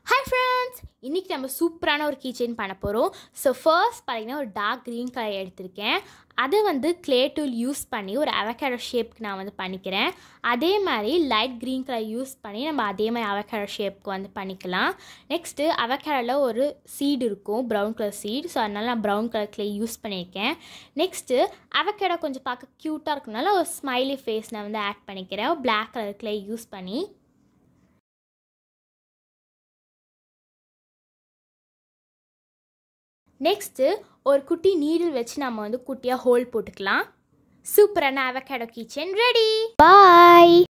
hi friends இன்றைக்கி நம்ம சூப்பரான ஒரு கீச்செயின் பண்ண போகிறோம் ஸோ ஃபர்ஸ்ட் பார்த்தீங்கன்னா ஒரு டார்க் க்ரீன் கலர் எடுத்திருக்கேன் அதை வந்து க்ளே டூல் யூஸ் பண்ணி ஒரு அவகேடோ ஷேப்க்கு நான் வந்து பண்ணிக்கிறேன் அதே மாதிரி லைட் க்ரீன் கலர் யூஸ் பண்ணி நம்ம அதே மாதிரி அவகேடோ ஷேப்க்கு வந்து பண்ணிக்கலாம் நெக்ஸ்ட்டு அவகேடோவில் ஒரு சீடு இருக்கும் ப்ரௌன் கலர் சீடு ஸோ அதனால் நான் ப்ரௌன் கலர் க்ளே யூஸ் பண்ணியிருக்கேன் நெக்ஸ்ட்டு அவகேடோ கொஞ்சம் பார்க்க க்யூட்டாக இருக்கனால ஒரு ஸ்மைலி ஃபேஸ் நான் வந்து ஆட் பண்ணிக்கிறேன் பிளாக் கலர் க்ளே யூஸ் பண்ணி நெக்ஸ்ட்டு ஒரு குட்டி நீடில் வச்சு நம்ம வந்து குட்டியாக ஹோல் போட்டுக்கலாம் சூப்பரான அவகேடோ கிச்சன் ரெடி பாய்